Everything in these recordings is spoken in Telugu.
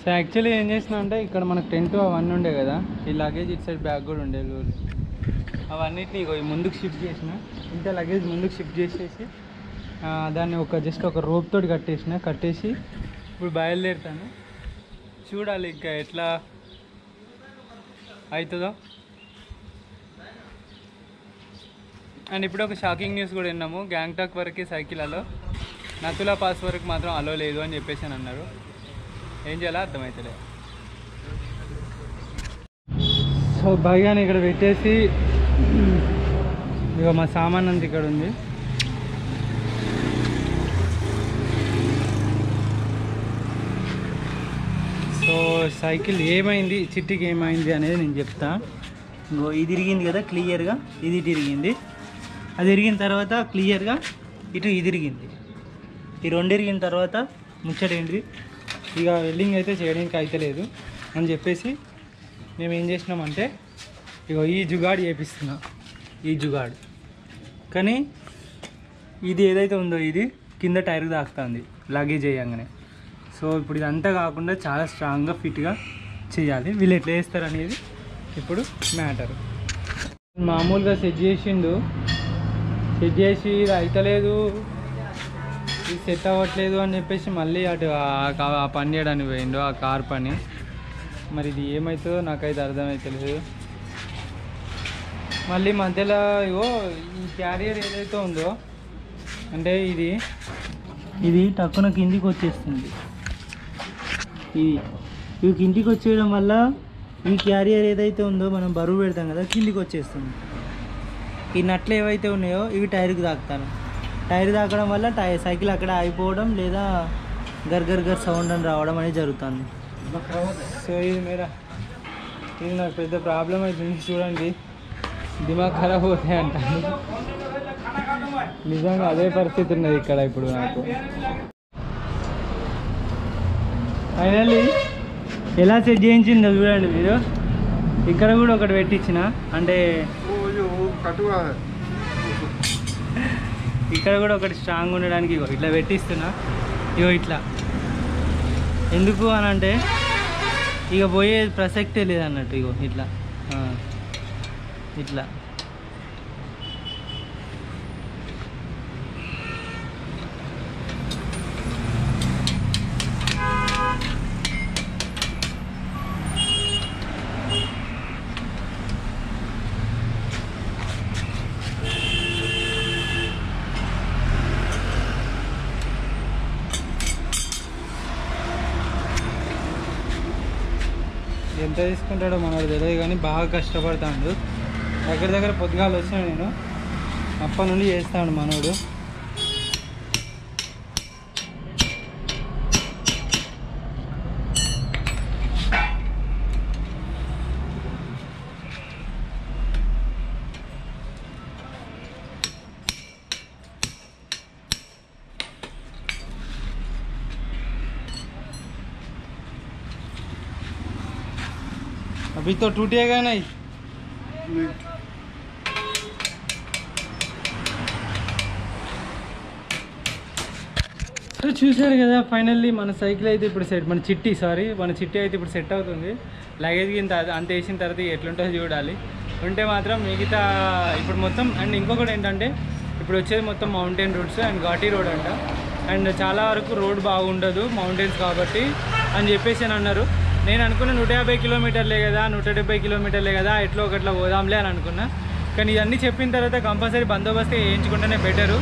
సో యాక్చువల్లీ ఏం చేసిన అంటే ఇక్కడ మనకు టెంట్ అవన్నీ ఉండే కదా ఈ లగేజ్ ఇటు సైడ్ బ్యాగ్ కూడా ఉండే లూలు అవన్నిటిని ఇగో ఈ ముందుకు షిఫ్ట్ చేసిన ఇంత లగేజ్ ముందుకు షిఫ్ట్ చేసేసి ఆ, దాన్ని ఒక జస్ట్ ఒక రోప్ తోటి కట్టేసిన కట్టేసి ఇప్పుడు బయలుదేరుతాను చూడాలి ఇంకా ఎట్లా అవుతుందో అండ్ ఇప్పుడు ఒక షాకింగ్ న్యూస్ కూడా విన్నాము గ్యాంగ్టాక్ వరకు సైకిల్ అలో నతులా పాస్ వరకు మాత్రం అలో లేదు అని చెప్పేసి అని అన్నారు ఏం చేయాలో అర్థమవుతలే సో భయాన్ని ఇక్కడ పెట్టేసి ఇక మా సామాన్ అంతా ఇక్కడ ఉంది సో సైకిల్ ఏమైంది చిట్టికి ఏమైంది అనేది నేను చెప్తా ఇంకో ఇది తిరిగింది కదా క్లియర్గా ఇది తిరిగింది అది తిరిగిన తర్వాత క్లియర్గా ఇటు ఇది తిరిగింది ఈ రెండు తిరిగిన తర్వాత ముచ్చట ఏంటి ఇక వెల్డింగ్ అయితే చేయడానికి అయితలేదు అని చెప్పేసి మేము ఏం చేసినామంటే ఇగో ఈ జుగాడు చేపిస్తున్నా ఈ జుగాడు కానీ ఇది ఏదైతే ఉందో ఇది కింద టైర్కి తాకుతుంది లగేజ్ చేయంగానే సో ఇప్పుడు ఇదంతా కాకుండా చాలా స్ట్రాంగ్గా ఫిట్గా చేయాలి వీళ్ళు ఎట్లా చేస్తారు అనేది ఇప్పుడు మ్యాటర్ మామూలుగా సెట్ చేసిండు సెట్ చేసి ఇది అయితలేదు ఇది సెట్ అవ్వట్లేదు అని చెప్పేసి మళ్ళీ అటు ఆ కా- ఆ పని చేయడానికి పోయిండు ఆ కార్ పని మరి ఇది ఏమవుతుందో నాకైతే అర్థమవుతలేదు మళ్ళీ మధ్యలో ఇగో ఈ క్యారియర్ ఏదైతే ఉందో అంటే ఇది ఇది టక్కున కిందికి వచ్చేస్తుంది ఇది ఇవి కిందికి వచ్చేయడం వల్ల ఈ క్యారియర్ ఏదైతే ఉందో మనం బరువు పెడతాం కదా కిందికి వచ్చేస్తుంది ఈ నట్లు ఏవైతే ఉన్నాయో ఇవి టైర్కి తాకుతాను టైర్ తాకడం వల్ల టైర్ సైకిల్ అక్కడ ఆగిపోవడం లేదా గర్ గర్ గర్ సౌండ్ అని రావడం అనేది జరుగుతుంది సో ఇది మేరా ఇది నాకు పెద్ద ప్రాబ్లం అవుతుంది చూడండి దిమాగ్ ఖరాబ్ అవుతాయి అంటాను నిజంగా అదే పరిస్థితి ఉన్నది ఇక్కడ ఇప్పుడు నాకు ఫైనల్లీ ఎలా సెట్ చేయించిందో చూడండి మీరు ఇక్కడ కూడా ఒకటి పెట్టించిన అంటే ఇక్కడ కూడా ఒకటి స్ట్రాంగ్ ఉండడానికి ఇగో ఇట్లా పెట్టిస్తున్నా ఇగో ఇట్లా ఎందుకు అని అంటే ఇక పోయే ప్రసక్తే లేదన్నట్టు ఇగో ఇట్లా ఆ. ఇట్లా ఎంత తీసుకుంటాడో మనకు తెలియదు కానీ బాగా కష్టపడతాడు దగ్గర దగ్గర పొద్దుగాలు వచ్చిన నేను అప్పటి నుండి చేస్తాడు మనోడు अभी तो टूटेगा नहीं సో చూశారు కదా ఫైనల్లీ మన సైకిల్ అయితే ఇప్పుడు సెట్ మన చిట్టి సారీ మన చిట్టి అయితే ఇప్పుడు సెట్ అవుతుంది లగేజ్ కింద అంత వేసిన తర్వాత ఎట్లుంటుందో చూడాలి ఉంటే మాత్రం మిగతా ఇప్పుడు మొత్తం అండ్ ఇంకొకటి ఏంటంటే ఇప్పుడు వచ్చేది మొత్తం మౌంటైన్ రూట్స్ అండ్ ఘాటీ రోడ్ అంట అండ్ చాలా వరకు రోడ్ బాగుండదు మౌంటైన్స్ కాబట్టి అని చెప్పేసి అని అన్నారు నేను అనుకున్న నూట యాభై కిలోమీటర్లే కదా నూట డెబ్బై కిలోమీటర్లే కదా ఎట్లా ఒకట్లా పోదాంలే అని అనుకున్నా కానీ ఇవన్నీ చెప్పిన తర్వాత కంపల్సరీ బందోబస్తు వేయించుకుంటేనే better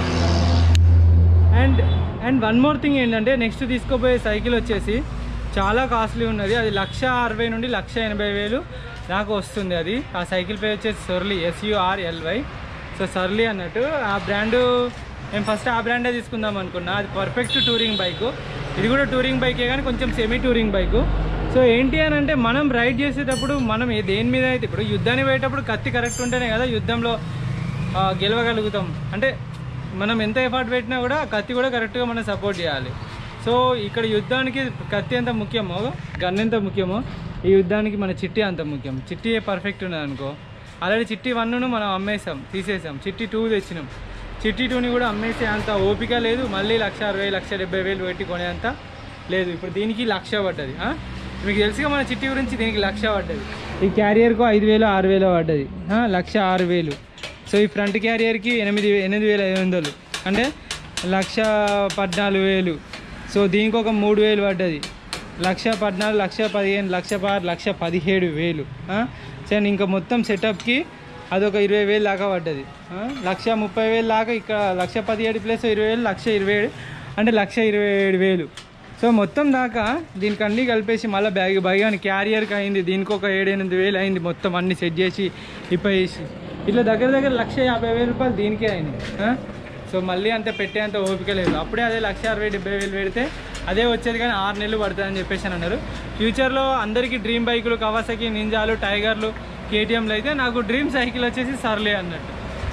and and one more thing ఏంటంటే నెక్స్ట్ తీసుకోబోయే సైకిల్ వచ్చేసి చాలా కాస్ట్లీ ఉన్నది అది లక్ష అరవై నుండి లక్ష ఎనభై వేలు దాకా వస్తుంది అది ఆ సైకిల్ పేరు వచ్చేసి సొర్లీ ఎస్యుఆర్ఎల్వై సో సర్లీ అన్నట్టు ఆ బ్రాండు మేము ఫస్ట్ ఆ బ్రాండే తీసుకుందాం అనుకున్నా అది పర్ఫెక్ట్ టూరింగ్ బైక్ ఇది కూడా టూరింగ్ బైకే కానీ కొంచెం సెమీ టూరింగ్ బైక్ సో ఏంటి అని అంటే మనం రైడ్ చేసేటప్పుడు మనం ఏ దేని మీద అయితే ఇప్పుడు యుద్ధానికి పోయేటప్పుడు కత్తి కరెక్ట్ ఉంటేనే కదా యుద్ధంలో ఆ, గెలవగలుగుతాం అంటే మనం ఎంత ఎఫర్ట్ పెట్టినా కూడా కత్తి కూడా కరెక్ట్గా మనం సపోర్ట్ చేయాలి సో ఇక్కడ యుద్ధానికి కత్తి ఎంత ముఖ్యమో గన్ ఎంత ముఖ్యమో ఈ యుద్ధానికి మన చిట్టి అంత ముఖ్యం చిట్టి పర్ఫెక్ట్ ఉన్నది అనుకో ఆల్రెడీ చిట్టి వన్ను మనం అమ్మేసాం తీసేసాం చిట్టి టూ తెచ్చినాం చిట్టి టూని కూడా అమ్మేసే అంత ఓపిక లేదు మళ్ళీ లక్ష అరవై లక్ష డెబ్బై వేలు పెట్టి కొనేంత లేదు ఇప్పుడు దీనికి లక్ష పడ్డది ఆ? మీకు తెలుసుగా మన చిట్టి గురించి దీనికి లక్ష పడ్డది ఈ క్యారియర్కు ఐదు వేలు ఆరు వేలు పడ్డది ఆ? లక్ష ఆరు వేలు సో ఈ ఫ్రంట్ క్యారియర్కి ఎనిమిది ఎనిమిది వేల ఐదు వందలు అంటే లక్ష పద్నాలుగు వేలు సో దీనికి ఒక మూడు వేలు పడ్డది లక్ష పద్నాలుగు లక్ష పదిహేను లక్ష పదహారు లక్ష పదిహేడు వేలు ఆ? సో ఇంకా మొత్తం సెటప్కి అదొక ఇరవై వేలు దాకా పడ్డది ఆ? లక్ష ముప్పై వేలు దాకా ఇక్కడ లక్ష పదిహేడు ప్లస్ ఇరవై వేలు లక్ష ఇరవై ఏడు అంటే లక్ష ఇరవై ఏడు వేలు సో మొత్తం దాకా దీనికి అన్నీ కలిపేసి మళ్ళీ బ్యాగ్ బైగాని క్యారియర్కి అయింది దీనికి ఒక ఏడెనిమిది వేలు అయింది మొత్తం అన్ని సెట్ చేసి ఇప్పేసి ఇట్లా దగ్గర దగ్గర లక్ష యాభై వేల రూపాయలు దీనికే అయింది ఆ? సో మళ్ళీ అంత పెట్టేంత ఓపిక లేదు అప్పుడే అదే లక్ష అరవై డెబ్బై వేలు పెడితే అదే వచ్చేది కానీ ఆరు నెలలు పడుతుంది అని చెప్పేసి అని అన్నారు ఫ్యూచర్లో అందరికీ డ్రీమ్ బైకులు కవాసకి నింజాలు టైగర్లు కేటీఎంలు అయితే నాకు డ్రీమ్ సైకిల్ వచ్చేసి సర్లే అన్నట్టు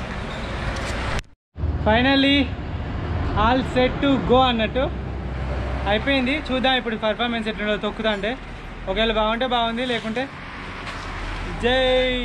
finally all set to go అన్నట్టు అయిపోయింది చూద్దాం ఇప్పుడు పర్ఫార్మెన్స్ ఎట్లుండో తొక్కుతా అంటే ఒకవేళ బాగుంటే బాగుంది లేకుంటే జై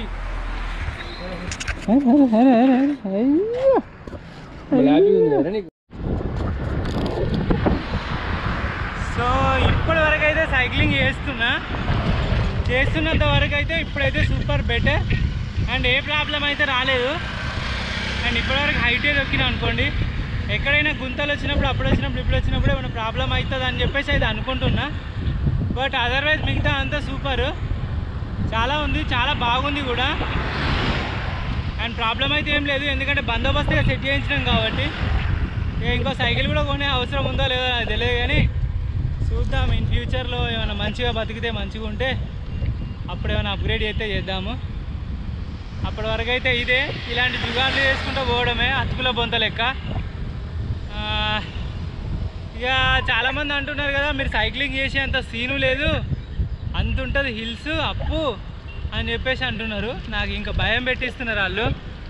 సో ఇప్పటి వరకు అయితే సైక్లింగ్ చేస్తున్నా చేస్తున్నంత వరకు అయితే ఇప్పుడైతే సూపర్ బెటర్ అండ్ ఏ ప్రాబ్లం అయితే రాలేదు అండ్ ఇప్పటివరకు హైటే దొక్కినా అనుకోండి ఎక్కడైనా గుంతలు వచ్చినప్పుడు అప్పుడు వచ్చినప్పుడు ఇప్పుడు వచ్చినప్పుడు ఏమైనా ప్రాబ్లం అవుతుంది అని చెప్పేసి అయితే అనుకుంటున్నా బట్ అదర్వైజ్ మిగతా అంతా సూపర్ చాలా ఉంది చాలా బాగుంది కూడా అండ్ ప్రాబ్లం అయితే ఏం లేదు ఎందుకంటే బందోబస్తుగా సెట్ చేయించినాం కాబట్టి ఇక ఇంకో సైకిల్ కూడా కొనే అవసరం ఉందో లేదో నాకు తెలియదు కానీ చూద్దాం ఇన్ ఫ్యూచర్లో ఏమైనా మంచిగా బతికితే మంచిగా ఉంటే అప్పుడు ఏమైనా అప్గ్రేడ్ అయితే చేద్దాము అప్పటి వరకు అయితే ఇదే ఇలాంటి జుగాలు చేసుకుంటూ పోవడమే అతుకుల బొంత లెక్క ఆ, ఇక చాలామంది అంటున్నారు కదా మీరు సైక్లింగ్ చేసే అంత సీను లేదు అంత ఉంటుంది హిల్స్ అప్పు అని చెప్పేసి అంటున్నారు నాకు ఇంకా భయం పెట్టిస్తున్నారు వాళ్ళు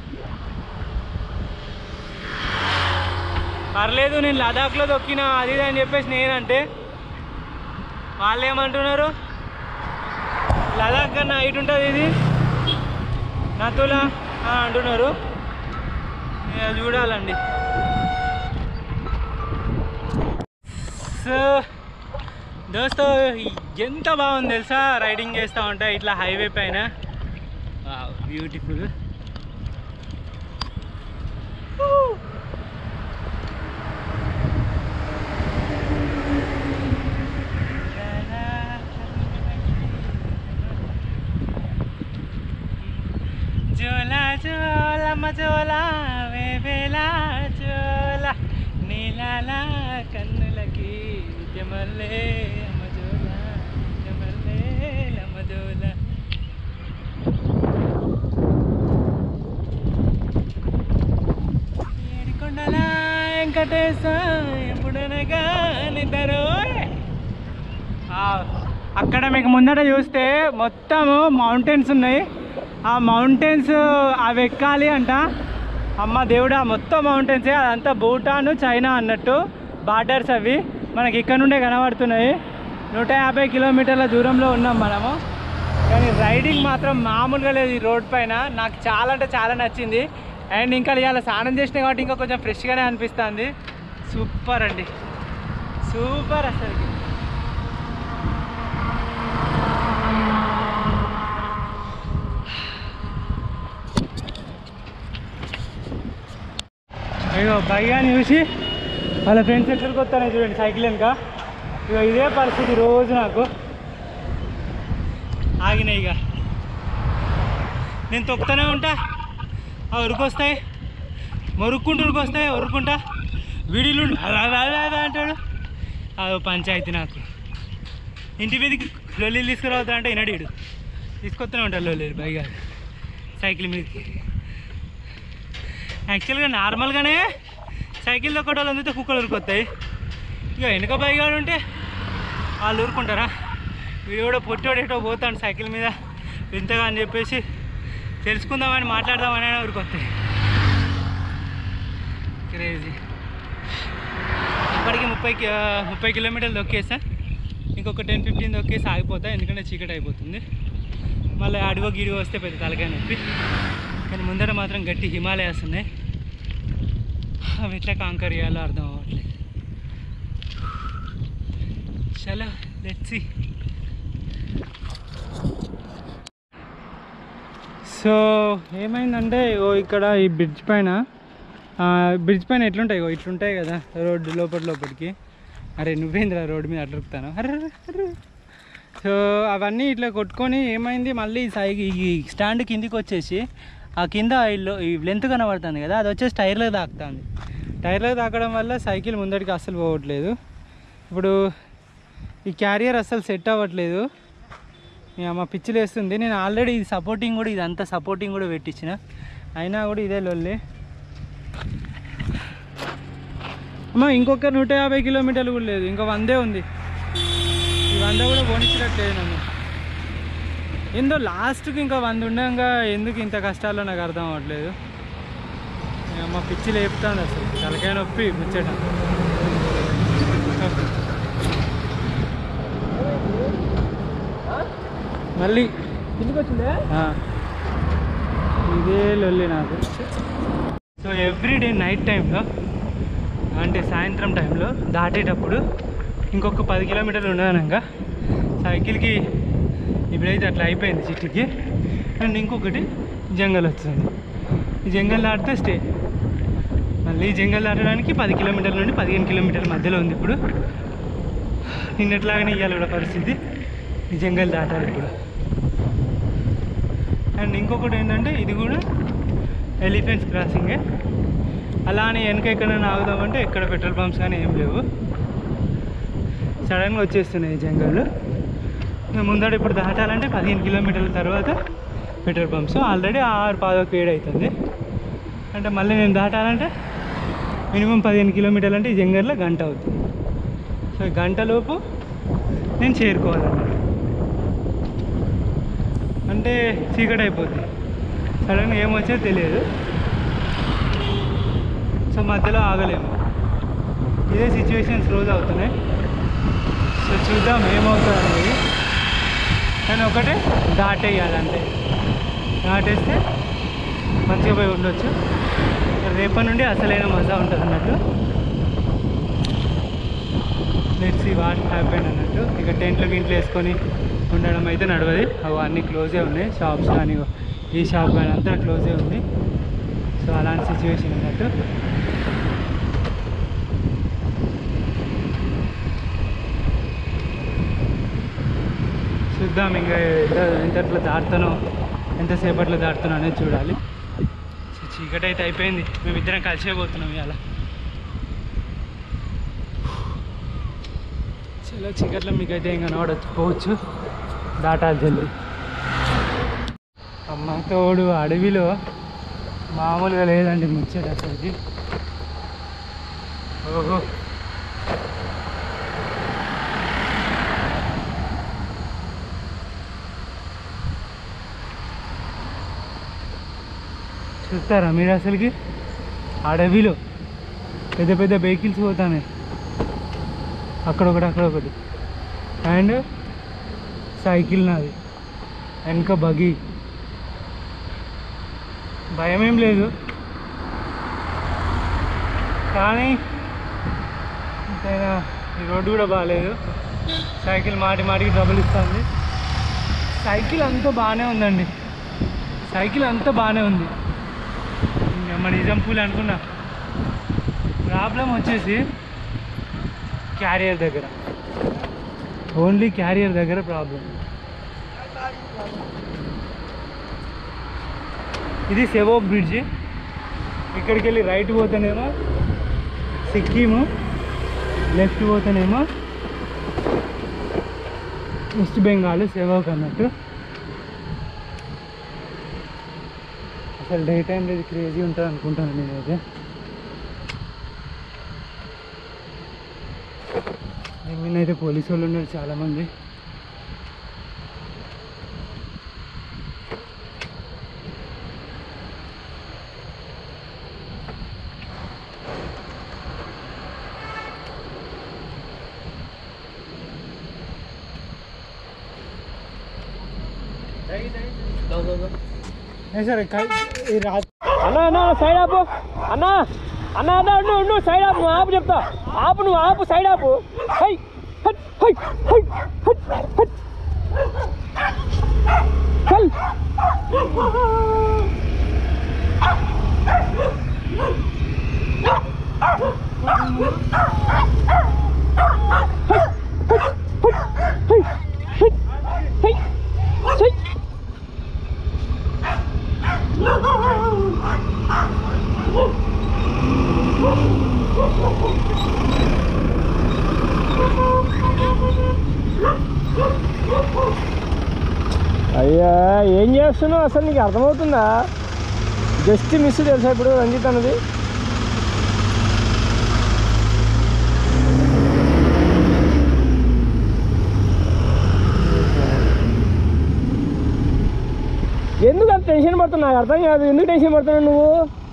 పర్లేదు నేను లదాఖ్లో దొక్కిన అది ఇది అని చెప్పేసి నేనంటే వాళ్ళు ఏమంటున్నారు లదాఖ్ కన్నా హైట్ ఉంటుంది ఇది నతులా ఆ, అంటున్నారు ఇక చూడాలండి సో దోస్తో ఎంత బాగుంది తెలుసా రైడింగ్ చేస్తూ ఉంటే ఇట్లా హైవే పైన బ్యూటిఫుల్ జోలా జోలమ్మ జోలా వేవేలా జోలా నీలాల కన్నులకి జమల్లే అమ్మ జోలా జమల్లే అమ్మ జోలా ఏడికొండల వెంకటేశ ఎప్పుడనగా నిద్రోయ్ ఆ, అక్కడ మీకు ముందట చూస్తే మొత్తము మౌంటైన్స్ ఉన్నాయి ఆ మౌంటైన్స్ అవి ఎక్కాలి అంట అమ్మ దేవుడా మొత్తం మౌంటైన్సే అదంతా భూటాన్ చైనా అన్నట్టు బార్డర్స్ అవి మనకి ఇక్కడ నుండే కనబడుతున్నాయి నూట యాభై కిలోమీటర్ల దూరంలో ఉన్నాం మనము కానీ రైడింగ్ మాత్రం మామూలుగా లేదు ఈ రోడ్ పైన నాకు చాలా అంటే చాలా నచ్చింది అండ్ ఇంకా ఇవాళ స్నానం చేసినా కాబట్టి ఇంకా కొంచెం ఫ్రెష్గానే అనిపిస్తుంది సూపర్ అండి సూపర్ అసలు అయ్యో భయ్యాన్ని చూసి వాళ్ళ ఫ్రెండ్స్ ఎక్కడికి వస్తానే చూడండి సైకిల్ వెనుక ఇక ఇదే పరిస్థితి రోజు నాకు ఆగినాయి ఇక నేను తొక్కుతూనే ఉంటా ఆ ఉరికొస్తాయి మొరుక్కుంటూ ఉరికొస్తాయి ఉరుక్కుంటా వీడిలు అంటాడు అదో పంచాయతీ నాకు ఇంటి మీదకి లొల్లీలు తీసుకురావుతా అంటే వినడీడు తీసుకొస్తూనే ఉంటాడు లొల్లీలు పైగా సైకిల్ మీదకి యాక్చువల్గా నార్మల్గానే సైకిల్ తొక్కటి వాళ్ళు అందితే కుక్కలు ఉరుకొస్తాయి ఇక వెనుక బైగాడు ఉంటే వాళ్ళు ఊరుకుంటారా వీడు కూడా పొట్టోడేటో పోతాడు సైకిల్ మీద వింతగా అని చెప్పేసి తెలుసుకుందామని మాట్లాడదామని ఊరుకొస్తాయి క్రేజీ ఇప్పటికి ముప్పై కి- ముప్పై కిలోమీటర్లు దొక్కేసా ఇంకొక టెన్ ఫిఫ్టీన్ దొక్కేసి ఆగిపోతా ఎందుకంటే చీకటి అయిపోతుంది మళ్ళీ అడుగు గిడిగో వస్తే పెద్ద తలకాయ నొప్పి కానీ ముందర మాత్రం గట్టి హిమాలయాస్ ఉన్నాయి అవి ఎట్లా కాంకర్ చేయాలో అర్థం అవ్వట్లేదు చలో లెట్స్ సో ఏమైందంటే ఓ ఇక్కడ ఈ బ్రిడ్జ్ పైన బ్రిడ్జ్ పైన ఎట్లుంటాయి ఇగో ఇట్లుంటాయి కదా రోడ్డు లోపల లోపలికి అరే నువ్వేంద్రా రోడ్డు మీద అట్లుకుతాను అరే అరే, అరే సో అవన్నీ ఇట్లా కొట్టుకొని ఏమైంది మళ్ళీ సైకి ఈ స్టాండ్ కిందికి వచ్చేసి ఆ కింద ఈ లో- ఈ లెంత్ కనబడుతుంది కదా అది వచ్చేసి టైర్లకు తాకుతుంది టైర్లకు తాకడం వల్ల సైకిల్ ముందడికి అస్సలు పోవట్లేదు ఇప్పుడు ఈ క్యారియర్ అస్సలు సెట్ అవ్వట్లేదు ఇక మా పిచ్చిలు వేస్తుంది నేను ఆల్రెడీ ఇది సపోర్టింగ్ కూడా ఇదంతా సపోర్టింగ్ కూడా పెట్టించిన అయినా కూడా ఇదే లొల్లి అమ్మ ఇంకొక నూట యాభై కిలోమీటర్లు కూడా లేదు ఇంకా వందే ఉంది ఈ వంద కూడా పోనిచ్చినట్లేదు నన్ను ఏందో లాస్ట్కి ఇంకా వంద ఉండగా ఎందుకు ఇంత కష్టాల్లో నాకు అర్థం అవ్వట్లేదు ఇక మా పిచ్చి లేపుతాను అసలు తలకాయ నొప్పి ముచ్చట మళ్ళీ కిందికి వచ్చిందే ఆ. ఇదే లొల్లి నాకు సో ఎవ్రీడే నైట్ టైంలో అంటే సాయంత్రం టైంలో దాటేటప్పుడు ఇంకొక పది కిలోమీటర్లు ఉండదనంగా సైకిల్కి ఇప్పుడైతే అట్లా అయిపోయింది చిట్టికి అండ్ ఇంకొకటి జంగల్ వస్తుంది ఈ జంగల్ దాటితే స్టే మళ్ళీ ఈ జంగల్ దాటడానికి పది కిలోమీటర్ల నుండి పదిహేను కిలోమీటర్ల మధ్యలో ఉంది ఇప్పుడు నిన్నట్లాగానే ఇవ్వాలి కూడా పరిస్థితి ఈ జంగల్ దాటాలి ఇప్పుడు అండ్ ఇంకొకటి ఏంటంటే ఇది కూడా ఎలిఫెంట్స్ క్రాసింగే అలా అని వెనక ఎక్కడైనా ఆగుదామంటే ఎక్కడ పెట్రోల్ పంప్స్ కానీ ఏం లేవు సడన్గా వచ్చేస్తున్నాయి ఈ జంగల్ ఇంకా ముందర ఇప్పుడు దాటాలంటే పదిహేను కిలోమీటర్ల తర్వాత పెట్రోల్ పంప్స్ ఆల్రెడీ ఆరు పాదకు ఏడు అవుతుంది అంటే మళ్ళీ నేను దాటాలంటే మినిమం పదిహేను కిలోమీటర్లు అంటే ఈ జంగల్లో గంట అవుతుంది సో ఈ గంటలోపు నేను చేరుకోవాలన్నమాట అంటే చీకటి అయిపోద్ది సడన్గా ఏమొచ్చో తెలియదు సో మధ్యలో ఆగలేము ఇదే సిచ్యువేషన్స్ రోజు అవుతున్నాయి సో చూద్దాం ఏమవుతుంది అనేది కానీ ఒకటే దాటేయాలంటే దాటేస్తే మంచిగా పోయి ఉండొచ్చు రేపటి నుండి అసలైన మజా ఉంటుంది అన్నట్టు లెట్స్ ఈ వాట్ హ్యాపెన్ అన్నట్టు ఇక టెంట్లు గింట్లు వేసుకొని ఉండడం అయితే నడవది అవి అన్నీ క్లోజే ఉన్నాయి షాప్స్ కానీ ఈ షాప్ కానీ అంతా క్లోజే ఉంది సో అలాంటి సిచ్యువేషన్ అన్నట్టు చూద్దాం ఇంకా ఎంత ఎంతట్లో దాటుతానో ఎంతసేపట్లో దాటుతానో అనేది చూడాలి సో చీకటి అయితే అయిపోయింది మేమిద్దరం కలిసే పోతున్నాం ఇవాళ చాలా చీకట్లో మీకైతే ఇంకా కనబడకపోవచ్చు దాటాలి జల్ది అమ్మ తోడు అడవిలో మామూలుగా లేదండి ముచ్చట అసలుకి ఓహో చూస్తారా మీరు అసలుకి అడవిలో పెద్ద పెద్ద వెహికల్స్ పోతానే అక్కడ ఒకటి అక్కడ ఒకటి అండ్ సైకిల్ నాది వెనక బగి భయం ఏం లేదు కానీ ఎంతైనా ఈ రోడ్డు కూడా బాగాలేదు సైకిల్ మాటి మాటికి ట్రబుల్ ఇస్తుంది సైకిల్ అంతా బాగానే ఉందండి సైకిల్ అంతా బాగానే ఉంది ఇంకా మన నిజం పూలు అనుకున్నా ప్రాబ్లం వచ్చేసి క్యారియర్ దగ్గర ఓన్లీ క్యారియర్ దగ్గర ప్రాబ్లం ఇది సెవోక్ బ్రిడ్జ్ ఇక్కడికి వెళ్ళి రైట్ పోతేనేమో సిక్కిము లెఫ్ట్ పోతేనేమో వెస్ట్ బెంగాల్ సెవోక్ అన్నట్టు అసలు డే టైంలో ఇది క్రేజీ ఉంటుంది అనుకుంటాను నేనైతే అయితే పోలీసు వాళ్ళు ఉన్నారు చాలామంది ఏ సరే కై- ఈ రాత్రి అన్న అన్న సైడ్ ఆపు అన్న అన్న అన్న ఉండు ఉండు సైడ్ ఆపు నువ్వు ఆపు చెప్తా ఆపు నువ్వు ఆపు సైడ్ ఆపు హై హట్ హట్ హట్ హట్ హట్ చల్ అయ్యా ఏం చేస్తున్నావు అసలు నీకు అర్థమవుతుందా జస్ట్ మిస్ తెలుసా ఇప్పుడు రంజిత్ అన్నది ఎందుకు అంత టెన్షన్ పడుతున్నావు నాకు అర్థం కాదు ఎందుకు టెన్షన్ పడుతున్నావు నువ్వు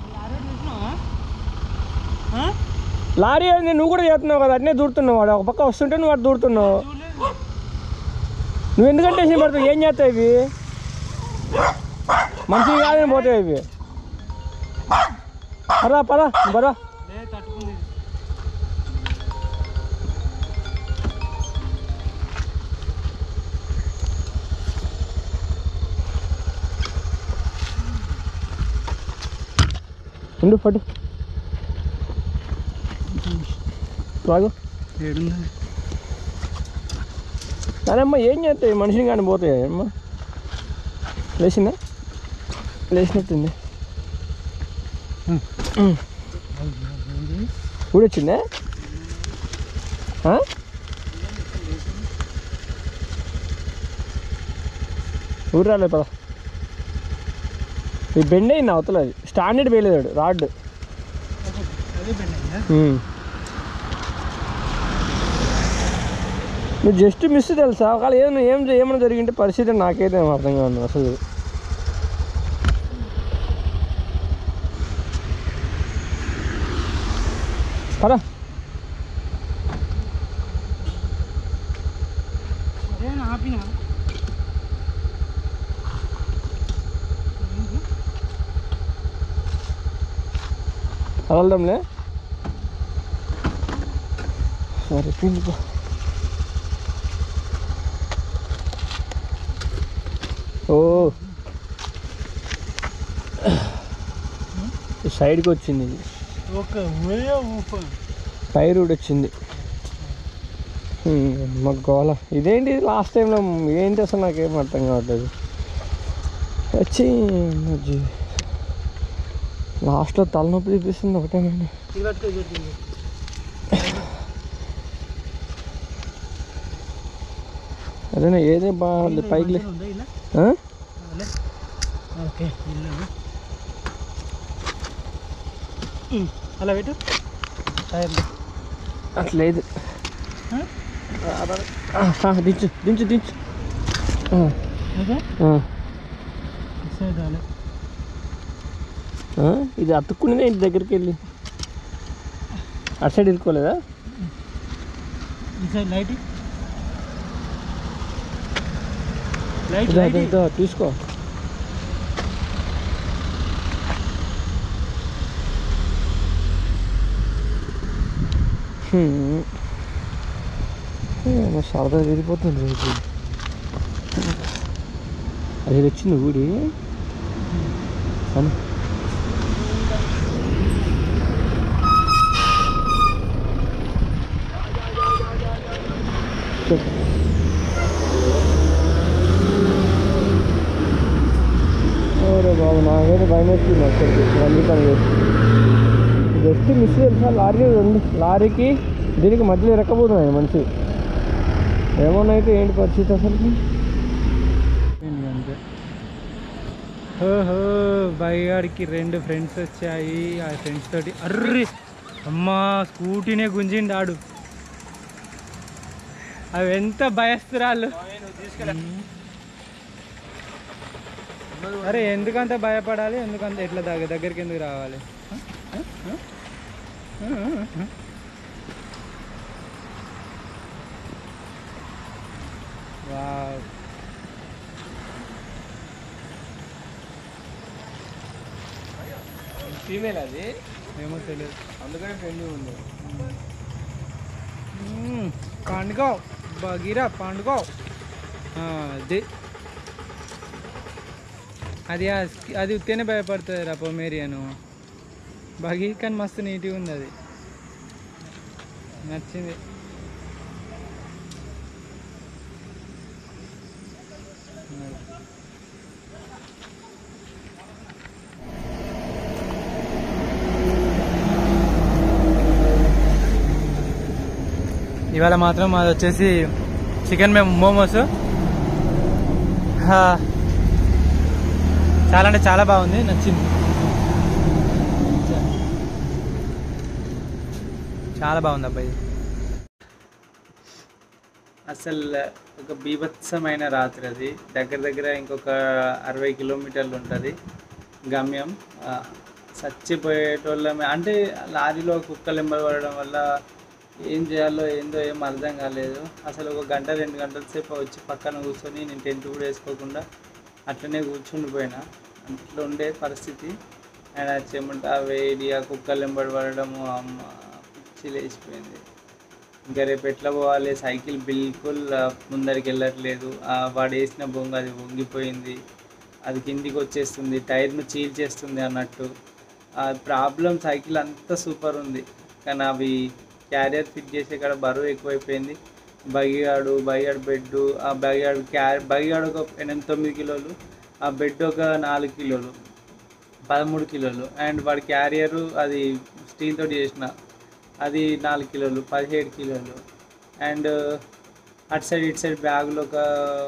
లారీ ఏంది నువ్వు కూడా చేస్తున్నావు కదా అట్నే దూరుతున్నావు వాడు ఒక పక్క వస్తుంటే నువ్వు అటు దూరుతున్నావు నువ్వు ఎందుకంటే టెన్షన్ పడుతున్నావు ఏం చేస్తావు ఇవి మంచివి కాదని పోతాయి ఇవి పరా పరా బరా తట్టుకుంది ఉండు పట్టు రాగు ఏడుందా అమ్మా ఏం చేస్తాయి మనిషిని కానీ పోతాయి అమ్మా లేచిందా లేచినట్టుంది ఊడొచ్చిందా ఆ? ఊరు రాలేదు పద ఈ బెండ్ అయింది అవతల అది స్టాండర్డ్ వేయలేదు రాడ్ అదే పెళ్ళయిందా నువ్వు జస్ట్ మిస్ తెలుసా ఒకవేళ ఏమైనా ఏం ఏమైనా జరిగింటే పరిస్థితి నాకైతే ఏం అర్థం కాదు అసలు పదా అదే ఆపినా వదలడంలే సరే పిండిపో ఓ ఈ సైడ్కి వచ్చింది ఇది ఒక ఊప టైర్ కూడా వచ్చింది మాకు గోల ఇదేంటి లాస్ట్ టైంలో ఏంటి అసలు నాకేం అర్థం కావట్లేదు వచ్చి మజ్జి లాస్ట్లో తలనొప్పి చూపిస్తుంది ఒకటే నేను ఇది పట్టుకో ఇది పట్టుకో, ఇది అదేనా ఏదే బాగా పట్టుకో. పైకి లే మంచిగా ఉందా ఇలా ఆ? అలే ఓకే ఇల్లు ఉమ్, అలా పెట్టు టైర్లు అట్లేదు ఆ? ఆ, ఆ, దించు దించు దించు ఆ, ఓకే ఆ, సైడ్ రాలే ఆ, ఇది అతుక్కునేదే ఇంటి దగ్గరికి వెళ్ళి అటు సైడ్ ఇరుకోలేదా ఈ సైడ్ లైట్ లైట్ ఇదో, లైట్ ఇదో, ఇదో, తీసుకో హ్మ్. ఏమో సరదా వెళ్ళిపోతుంది రేపు అది వచ్చింది ఊడి అని చెప్పు. ఓరే బాబు నాకైతే భయం వేస్తుంది అక్కడికి మళ్ళీ పని చేసి జస్ట్ మిస్ తెలుసా లారీ ఉంది లారీకి దీనికి మధ్యలో ఎరకపోతున్నాయి మనిషి ఏమన్నైతే ఏంటి పరిస్థితి అసలుకి అంతే ఓహో బైగాడికి రెండు ఫ్రెండ్స్ వచ్చాయి ఆ ఫ్రెండ్స్ తోటి అర్రే అమ్మా స్కూటీనే గుంజిండు ఆడు అవి ఎంత భయస్తురాళ్ళు అరే ఎందుకంత భయపడాలి ఎందుకంత ఎట్లా దగ్గర దగ్గరికి ఎందుకు రావాలి వావ్ ఫీమేల్ అది ఏమో తెలియదు అందుకనే ఫ్రెండ్ ఉంది మ్మ్. పండుగో బగీరా పండుగో అది అది ఆ స్కి- అది ఉత్తేనే భయపడుతుంది రా పొమేరియను బగీ కానీ మస్తు నీట్గా ఉంది అది నచ్చింది ఇవాళ మాత్రం అది వచ్చేసి చికెన్ మేము మోమోస్ హా. చాలా అంటే చాలా బాగుంది నచ్చింది చాలా బాగుంది అబ్బాయి అసలు ఒక బీభత్సమైన రాత్రి అది దగ్గర దగ్గర ఇంకొక అరవై కిలోమీటర్లు ఉంటుంది గమ్యం ఆ, చచ్చిపోయేటోళ్ళమే అంటే లారీలో కుక్కలు ఎంబడబడడం వల్ల ఏం చేయాలో ఏందో ఏం అర్థం కాలేదు అసలు ఒక గంట రెండు గంటల సేపు వచ్చి పక్కన కూర్చొని నేను టెంట్ కూడా వేసుకోకుండా అట్లనే కూర్చుండిపోయినా అట్లా ఉండే పరిస్థితి అండ్ ఆ చెమట ఆ వేడి ఆ కుక్కలు ఎంబడబడము అమ్మ పిచ్చి లేచిపోయింది ఇంకా రేపు ఎట్లా పోవాలి సైకిల్ బిల్కుల్ ఆ, ముందరికి వెళ్ళట్లేదు ఆ, వాడు వేసిన బొంగ అది వంగిపోయింది అది కిందికి వచ్చేస్తుంది టైర్ను చీల్చేస్తుంది అన్నట్టు ఆ ప్రాబ్లం సైకిల్ అంతా సూపర్ ఉంది కానీ అవి క్యారియర్ ఫిట్ చేసే కాడ బరువు ఎక్కువైపోయింది బగిగాడు బగిగాడు బెడ్ ఆ బగిగాడు క్యా బగిగాడు ఒక ఎనిమిది తొమ్మిది కిలోలు ఆ బెడ్ ఒక నాలుగు కిలోలు పదమూడు కిలోలు అండ్ వాడి క్యారియరు అది స్టీల్ తోటి చేసిన అది నాలుగు కిలోలు పదిహేడు కిలోలు అండ్ అటు సైడ్ ఇటు సైడ్ బ్యాగులు ఒక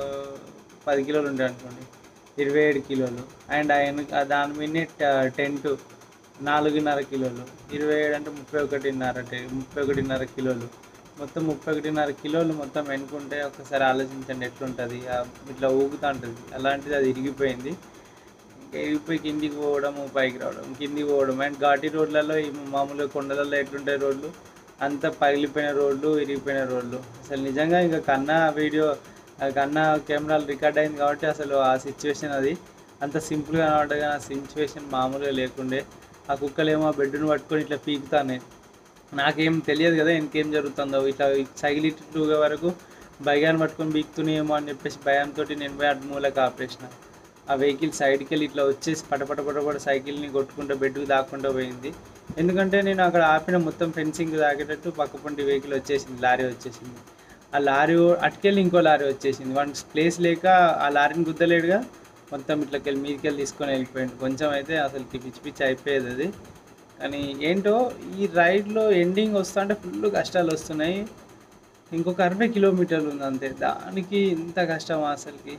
పది కిలోలు ఉంటాయి అనుకోండి ఇరవై ఏడు కిలోలు అండ్ ఆయన దాని మీద టెంట్ నాలుగున్నర కిలోలు ఇరవై ఏడు అంటే ముప్పై ఒకటిన్నర టె- ముప్పై ఒకటిన్నర కిలోలు మొత్తం ముప్పై ఒకటిన్నర కిలోలు మొత్తం వెనుకుంటే ఒకసారి ఆలోచించండి ఎట్లుంటుంది ఆ ఇట్లా ఊగుతూ ఉంటుంది అలాంటిది అది ఇరిగిపోయింది ఇరిగిపోయి కిందికి పోవడము పైకి రావడం కిందికి పోవడం అండ్ ఘాటి రోడ్లలో ఈ మామూలుగా కొండలలో ఎట్లుంటాయి రోడ్లు అంత పగిలిపోయిన రోడ్లు ఇరిగిపోయిన రోడ్లు అసలు నిజంగా ఇంకా కన్నా వీడియో ఆ కన్నా కెమెరాలు రికార్డ్ అయింది కాబట్టి అసలు ఆ సిచ్యువేషన్ అది అంత సింపుల్గా కనబడ్డది కానీ ఆ సిచ్యువేషన్ మామూలుగా లేకుండే ఆ కుక్కలేమో ఆ బెడ్ను పట్టుకొని ఇట్లా పీకుతానే నాకేం తెలియదు కదా ఇంకేం జరుగుతుందో ఇట్లా సైకిలిట్టుగా వరకు భయాన్ని పట్టుకొని బీక్తున్నాయేమో అని చెప్పేసి భయంతో నేను పోయి అటు మూలకు ఆపరేసిన ఆ వెహికల్ సైడ్కి వెళ్ళి ఇట్లా వచ్చేసి పటపట పటపట సైకిల్ని కొట్టుకుంటూ బెడ్కి దాక్కుంటూ పోయింది ఎందుకంటే నేను అక్కడ ఆపిన మొత్తం ఫెన్సింగ్ దాకేటట్టు పక్కపంటి వెహికల్ వచ్చేసింది లారీ వచ్చేసింది ఆ లారీ అటుకెళ్ళి ఇంకో లారీ వచ్చేసింది వన్ ప్లేస్ లేక ఆ లారీని గుద్దలేడుగా మొత్తం ఇట్లకెళ్ళి మీదకెళ్ళి తీసుకొని వెళ్ళిపోయింది కొంచెం అయితే అసలు పిచ్చి పిచ్చి అయిపోయేది అది కానీ ఏంటో ఈ రైడ్లో ఎండింగ్ వస్తా అంటే ఫుల్ కష్టాలు వస్తున్నాయి ఇంకొక అరవై కిలోమీటర్లు ఉంది అంతే దానికి ఇంత కష్టమా అసలుకి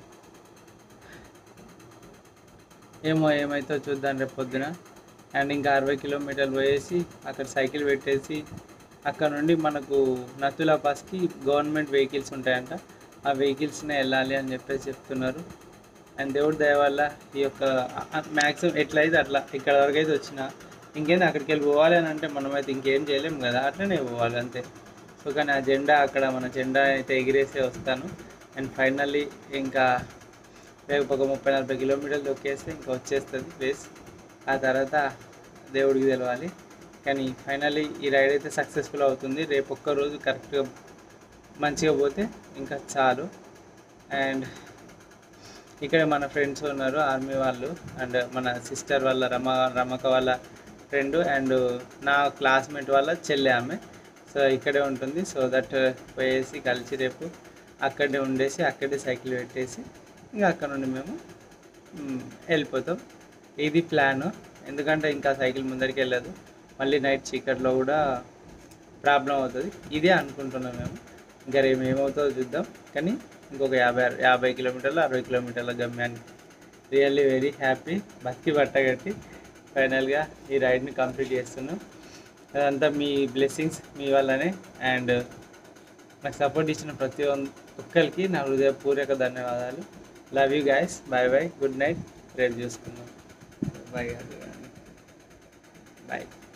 ఏమో ఏమైతే చూద్దాం రేపు పొద్దున అండ్ ఇంకా అరవై కిలోమీటర్లు పోయేసి అక్కడ సైకిల్ పెట్టేసి అక్కడ నుండి మనకు నతులా పాస్కి గవర్నమెంట్ వెహికల్స్ ఉంటాయంట ఆ వెహికల్స్నే వెళ్ళాలి అని చెప్పేసి చెప్తున్నారు అండ్ దేవుడి దయ వల్ల ఈ యొక్క మ్యాక్సిమం ఎట్లయితే అట్లా ఇక్కడ వరకు అయితే వచ్చిన ఇంకేంది అక్కడికి వెళ్ళి పోవాలి అని అంటే మనమైతే ఇంకేం చేయలేం కదా అట్లనే పోవాలి అంతే సో కానీ ఆ జెండా అక్కడ మన జెండా అయితే ఎగిరేసే వస్తాను అండ్ ఫైనల్లీ ఇంకా రేపు ఒక ముప్పై నలభై కిలోమీటర్లు దొక్కేస్తే ఇంకా వచ్చేస్తుంది ప్లేస్ ఆ తర్వాత దేవుడికి తెలవాలి కానీ ఫైనల్లీ ఈ రైడ్ అయితే సక్సెస్ఫుల్ అవుతుంది రేపు ఒక్క రోజు కరెక్ట్గా మంచిగా పోతే ఇంకా చాలు అండ్ ఇక్కడ మన ఫ్రెండ్స్ ఉన్నారు ఆర్మీ వాళ్ళు అండ్ మన సిస్టర్ వాళ్ళ రమ రమక వాళ్ళ ఫ్రెండ్ అండ్ నా క్లాస్మేట్ వాళ్ళ చెల్లె ఆమె సో ఇక్కడే ఉంటుంది సో దట్ పోయేసి కలిసి రేపు అక్కడే ఉండేసి అక్కడే సైకిల్ పెట్టేసి ఇంకా అక్కడ నుండి మేము మ్, వెళ్ళిపోతాం ఇది ప్లాన్ ఎందుకంటే ఇంకా సైకిల్ ముందరికి వెళ్ళదు మళ్ళీ నైట్ చీకట్లో కూడా ప్రాబ్లం అవుతుంది ఇదే అనుకుంటున్నాం మేము ఇంకా రేపు ఏమవుతుందో చూద్దాం కానీ ఇంకొక యాభై యాభై కిలోమీటర్లు అరవై కిలోమీటర్ల గమ్యానికి రియల్లీ వెరీ హ్యాపీ భక్తి పట్టగట్టి ఫైనల్గా ఈ రైడ్ని కంప్లీట్ చేస్తున్నాం అదంతా మీ బ్లెస్సింగ్స్ మీ వల్లనే అండ్ నాకు సపోర్ట్ ఇచ్చిన ప్రతి ఒన్- ఒక్కరికి నా హృదయపూర్వక ధన్యవాదాలు love you guys bye bye good night రేపు చూసుకుందాం బాయ్ బాయ్